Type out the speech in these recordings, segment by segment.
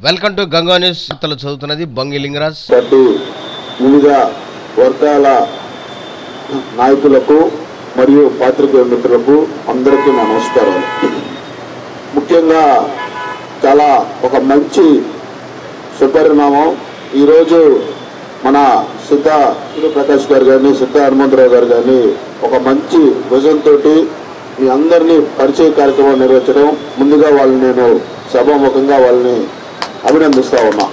welcome to Ganga news వార్తలు చదువుతున్నది బొంగి Lingaraj party వివిధ వర్గాల నాయకులకు మరియు పాత్రికేయ మిత్రులకు అందరికీ నా నమస్కారాలు ముఖ్యంగా చాలా ఒక మంచి సుపరిణామం ఈరోజు మన సిద్ధ సూర్యప్రకాష్ గారు కానీ సిద్ధ హనుమంతరావు గారు కానీ ఒక మంచి విజన్ తోటి మీ అందరినీ పరిచయ కార్యక్రమం నిర్వహించడం ముందుగా వాళ్ళని నేను సభాముఖంగా వాళ్ళని అభినందిస్తా ఉన్నా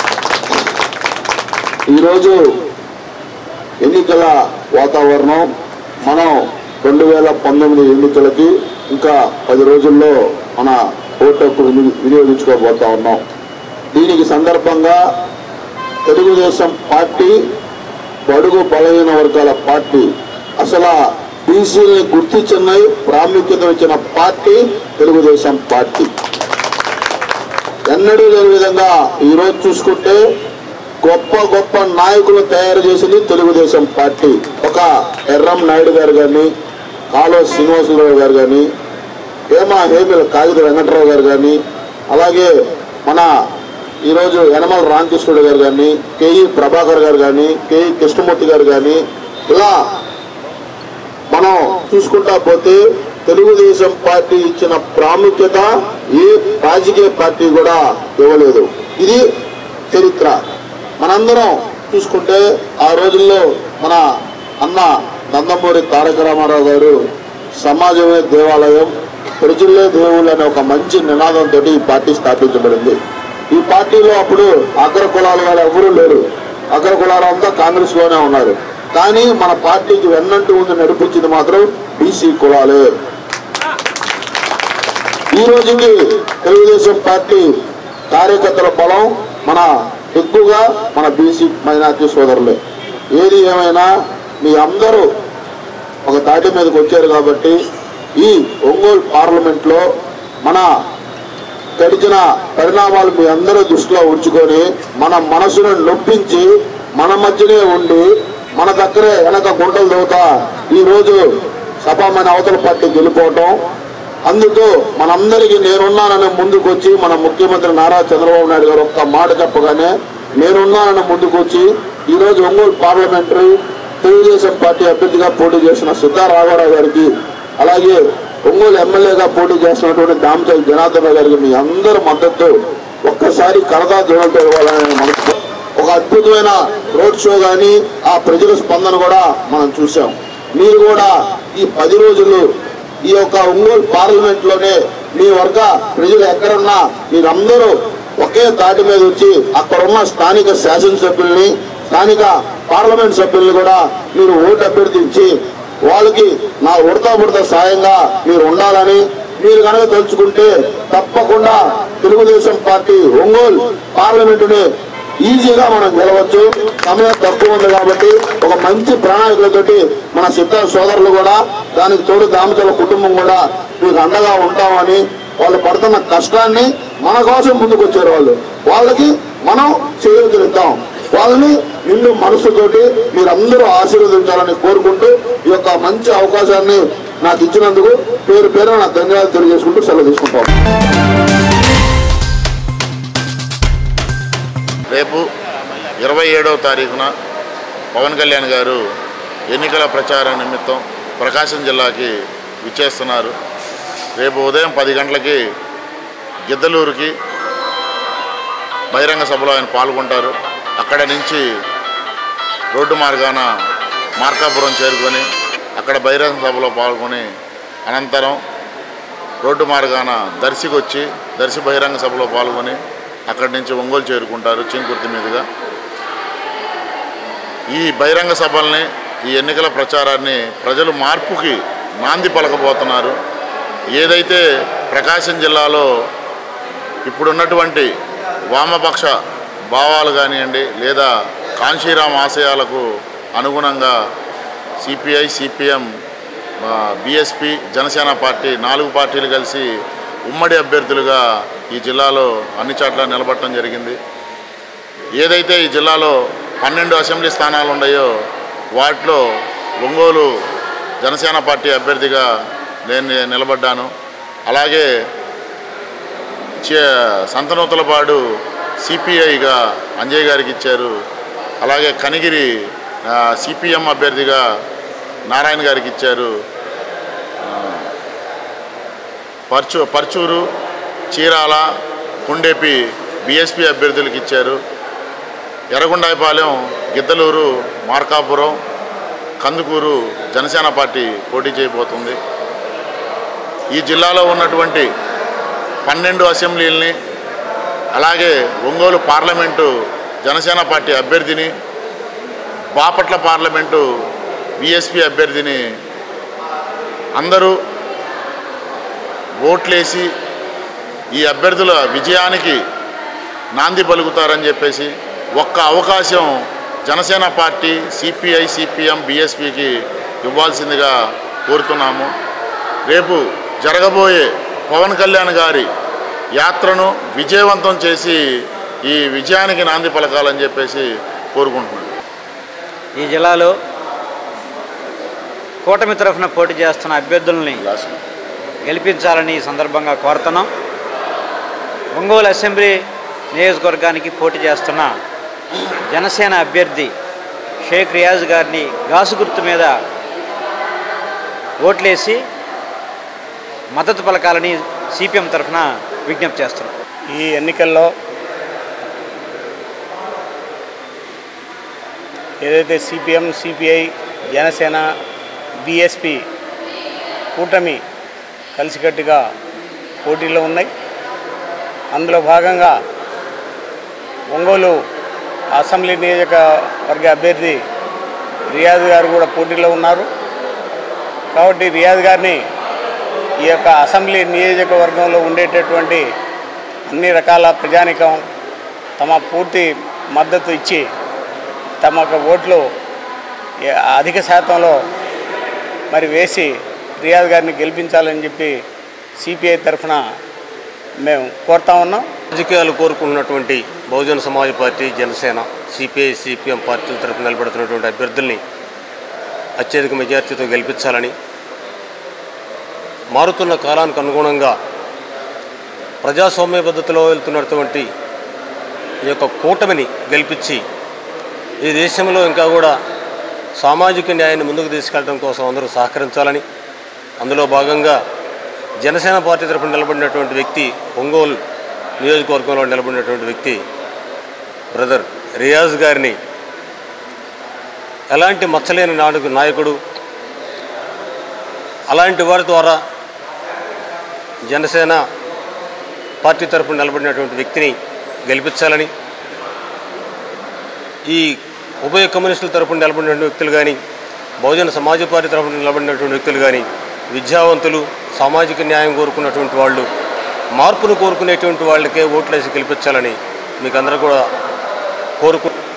ఈరోజు ఎన్నికల వాతావరణం మనం రెండు వేల పంతొమ్మిది ఎన్నికలకి ఇంకా పది రోజుల్లో మన ఓటు హక్కు విని- వినియోగించుకోబోతా ఉన్నాం దీనికి సందర్భంగా తెలుగుదేశం పార్టీ బడుగు బలహీన వర్గాల పార్టీ అసలు బీసీని గుర్తించిన ప్రాముఖ్యత ఇచ్చిన పార్టీ తెలుగుదేశం పార్టీ ఎన్నడూ లేని విధంగా ఈరోజు చూసుకుంటే గొప్ప గొప్ప నాయకులు తయారు చేసింది తెలుగుదేశం పార్టీ ఒక ఎర్రం నాయుడు గారు కానీ కాలువ శ్రీనివాసరావు గారు కానీ హేమ హేమిల కాగిత వెంకటరావు గారు కానీ అలాగే మన ఈరోజు యనమల రామకృష్ణుడు గారు కానీ కేఈ ప్రభాకర్ గారు కానీ కేఈ కృష్ణమూర్తి గారు కానీ ఇలా మనం చూసుకుంటా పోతే తెలుగుదేశం పార్టీ ఇచ్చిన ప్రాముఖ్యత ఏ రాజకీయ పార్టీ కూడా ఇవ్వలేదు ఇది చరిత్ర మనందరం చూసుకుంటే ఆ రోజుల్లో మన అన్న నందమూరి తారక రామారావు గారు సమాజమే దేవాలయం ప్రజలే దేవుళ్ళు అనే ఒక మంచి నినాదంతో ఈ పార్టీ స్థాపించబడింది ఈ పార్టీలో అప్పుడు అగ్ర కులాల వాళ్ళు ఎవరూ లేరు అగ్ర కులాలు అంతా కాంగ్రెస్ లోనే ఉన్నారు కానీ మన పార్టీకి వెన్నంటూ ఉంది నడిపించింది మాత్రం బీసీ కులాలే ఈ రోజుకి తెలుగుదేశం పార్టీ కార్యకర్తల బలం మన ఎక్కువగా మన బీసీ మైనార్టీ సోదరులే ఏది ఏమైనా మీ అందరూ ఒక తాటి మీదకి వచ్చారు కాబట్టి ఈ ఒంగోలు పార్లమెంట్లో మన గడిచిన పరిణామాలు మీ అందరూ దృష్టిలో ఉంచుకొని మన మనసును నొప్పించి మన మధ్యనే ఉండి మన దగ్గరే వెనక గుంటలు దోతా ఈ రోజు సభామైన అవతల పార్టీ గెలిపోవటం అందుకు మనందరికీ నేనున్నానని ముందుకు వచ్చి మన ముఖ్యమంత్రి నారా చంద్రబాబు నాయుడు గారు ఒక్క మాట చెప్పగానే నేనున్నానని ముందుకు వచ్చి ఈ రోజు ఒంగోలు పార్లమెంటరీ తెలుగుదేశం పార్టీ అభ్యర్థిగా పోటీ చేసిన సిద్ధారామారావు గారికి అలాగే ఒంగోలు ఎమ్మెల్యేగా పోటీ చేస్తున్నటువంటి దామచల్ జనార్దన్ రావు గారికి మీ అందరి మద్దతు ఒక్కసారి కలదా జోడలతో ఇవ్వాలని మనసు ఒక అద్భుతమైన రోడ్ షో కానీ ఆ ప్రజల స్పందన కూడా మనం చూసాం మీరు కూడా ఈ పది రోజులు ఈ యొక్క ఒంగోలు పార్లమెంట్ లోనే మీ వర్గ ప్రజలు ఎక్కడున్నా మీరందరూ ఒకే తాటి మీద వచ్చి అక్కడ ఉన్న స్థానిక శాసనసభ్యుల్ని స్థానిక పార్లమెంట్ సభ్యుల్ని కూడా మీరు ఓటు అభ్యర్థించి వాళ్ళకి నా ఉడతా పుడతా సాయంగా మీరు ఉండాలని మీరు కనుక తలుచుకుంటే తప్పకుండా తెలుగుదేశం పార్టీ ఒంగోలు పార్లమెంటుని ఈజీగా మనం గెలవచ్చు సమయం తక్కువ ఉంది కాబట్టి ఒక మంచి ప్రణాళికలతోటి మన సిద్ధ సోదరులు కూడా దానికి తోడు దామచల కుటుంబం కూడా మీకు అండగా ఉంటామని వాళ్ళు పడుతున్న కష్టాన్ని మన కోసం ముందుకు వచ్చారు వాళ్ళు వాళ్ళకి మనం చేయూతనిద్దాం వాళ్ళని నిండు మనసుతోటి మీరందరూ ఆశీర్వదించాలని కోరుకుంటూ ఈ యొక్క మంచి అవకాశాన్ని నాకు ఇచ్చినందుకు పేరు పేరు నా ధన్యవాదాలు తెలియజేసుకుంటూ సెలవు తీసుకుంటాం రేపు ఇరవై ఏడవ తారీఖున పవన్ కళ్యాణ్ గారు ఎన్నికల ప్రచార నిమిత్తం ప్రకాశం జిల్లాకి విచ్చేస్తున్నారు రేపు ఉదయం పది గంటలకి గిద్దలూరుకి బహిరంగ సభలో ఆయన పాల్గొంటారు అక్కడ నుంచి రోడ్డు మార్గాన మార్కాపురం చేరుకొని అక్కడ బహిరంగ సభలో పాల్గొని అనంతరం రోడ్డు మార్గాన దర్శికి వచ్చి దర్శి బహిరంగ సభలో పాల్గొని అక్కడి నుంచి ఒంగోలు చేరుకుంటారు చింకుర్తి మీదుగా ఈ బహిరంగ సభల్ని ఈ ఎన్నికల ప్రచారాన్ని ప్రజలు మార్పుకి నాంది పలకబోతున్నారు ఏదైతే ప్రకాశం జిల్లాలో ఇప్పుడున్నటువంటి వామపక్ష భావాలు కానివ్వండి లేదా కాంశీరామ్ ఆశయాలకు అనుగుణంగా CPI CPM BSP Janasena party నాలుగు పార్టీలు కలిసి ఉమ్మడి అభ్యర్థులుగా ఈ జిల్లాలో అన్ని చోట్ల నిలబడటం జరిగింది ఏదైతే ఈ జిల్లాలో పన్నెండు అసెంబ్లీ స్థానాలు ఉన్నాయో వాటిలో ఒంగోలు జనసేన పార్టీ అభ్యర్థిగా నేను నిలబడ్డాను అలాగే చే సంతనూతలపాడు సిపిఐగా అంజయ్ గారికి ఇచ్చారు అలాగే కనిగిరి సిపిఎం అభ్యర్థిగా నారాయణ గారికి ఇచ్చారు ఆ, పర్చూ పర్చూరు చీరాల కుండేపి బీఎస్పీ అభ్యర్థులకు ఇచ్చారు ఎర్రగొండాయపాలెం గిద్దలూరు మార్కాపురం కందుకూరు జనసేన పార్టీ పోటీ చేయబోతుంది ఈ జిల్లాలో ఉన్నటువంటి పన్నెండు అసెంబ్లీలని అలాగే ఒంగోలు పార్లమెంటు జనసేన పార్టీ అభ్యర్థిని బాపట్ల పార్లమెంటు బీఎస్పీ అభ్యర్థిని అందరూ ఓట్లేసి ఈ అభ్యర్థుల విజయానికి నాంది పలుకుతారని చెప్పేసి ఒక్క అవకాశం జనసేన పార్టీ సిపిఐ సిపిఎం బీఎస్పీకి ఇవ్వాల్సిందిగా కోరుతున్నాము రేపు జరగబోయే పవన్ కళ్యాణ్ గారి యాత్రను విజయవంతం చేసి ఈ విజయానికి నాంది పలకాలని చెప్పేసి కోరుకుంటున్నాను ఈ జిల్లాలో కూటమి తరఫున పోటీ చేస్తున్న అభ్యర్థుల్ని గెలిపించాలని ఈ సందర్భంగా కోరుతున్నాం ఒంగోలు అసెంబ్లీ నియోజకవర్గానికి పోటీ చేస్తున్న జనసేన అభ్యర్థి షేక్ రియాజ్ గారిని గాసు గుర్తు మీద ఓట్లేసి మద్దతు పలకాలని సిపిఎం తరఫున విజ్ఞప్తి చేస్తున్నాం ఈ ఎన్నికల్లో ఏదైతే సిపిఎం సిపిఐ జనసేన బిఎస్పి కూటమి కలిసికట్టుగా పోటీలో ఉన్నాయి అందులో భాగంగా ఒంగోలు అసెంబ్లీ నియోజకవర్గ అభ్యర్థి రియాజ్ గారు కూడా పోటీలో ఉన్నారు కాబట్టి రియాజ్ గారిని ఈ యొక్క అసెంబ్లీ నియోజకవర్గంలో ఉండేటటువంటి అన్ని రకాల ప్రజానికం తమ పూర్తి మద్దతు ఇచ్చి తమ యొక్క ఓట్లు ఏ- అధిక శాతంలో మరి వేసి రియాజ్ గారిని గెలిపించాలని చెప్పి సిపిఐ తరఫున మేము కోరుతా ఉన్నాం రాజకీయాలు కోరుకుంటున్నటువంటి Bahujan Samaj party Janasena CPI CPM పార్టీల తరఫున నిలబడుతున్నటువంటి అభ్యర్థుల్ని అత్యధిక మెజార్టీతో గెలిపించాలని మారుతున్న కాలానికి అనుగుణంగా ప్రజాస్వామ్య పద్ధతిలో వెళ్తున్నటువంటి ఈ యొక్క కూటమిని గెలిపించి ఈ దేశంలో ఇంకా కూడా సామాజిక న్యాయాన్ని ముందుకు తీసుకెళ్ళడం కోసం అందరూ సహకరించాలని అందులో భాగంగా జనసేన పార్టీ తరఫున నిలబడినటువంటి వ్యక్తి ఒంగోలు నియోజకవర్గంలో నిలబడినటువంటి వ్యక్తి బ్రదర్ రియాజ్ గారిని ఎలాంటి మచ్చలేని నాడు నాయకుడు అలాంటి వారి ద్వారా జనసేన పార్టీ తరఫున నిలబడినటువంటి వ్యక్తిని గెలిపించాలని ఈ ఉభయ కమ్యూనిస్టుల తరపున నిలబడినటువంటి వ్యక్తులు కానీ బహుజన సమాజ పార్టీ తరపున నిలబడినటువంటి వ్యక్తులు కానీ విద్యావంతులు సామాజిక న్యాయం కోరుకున్నటువంటి వాళ్ళు మార్పును కోరుకునేటువంటి వాళ్ళకే ఓట్లేసి గెలిపించాలని మీకు అందరూ కూడా కోరుకు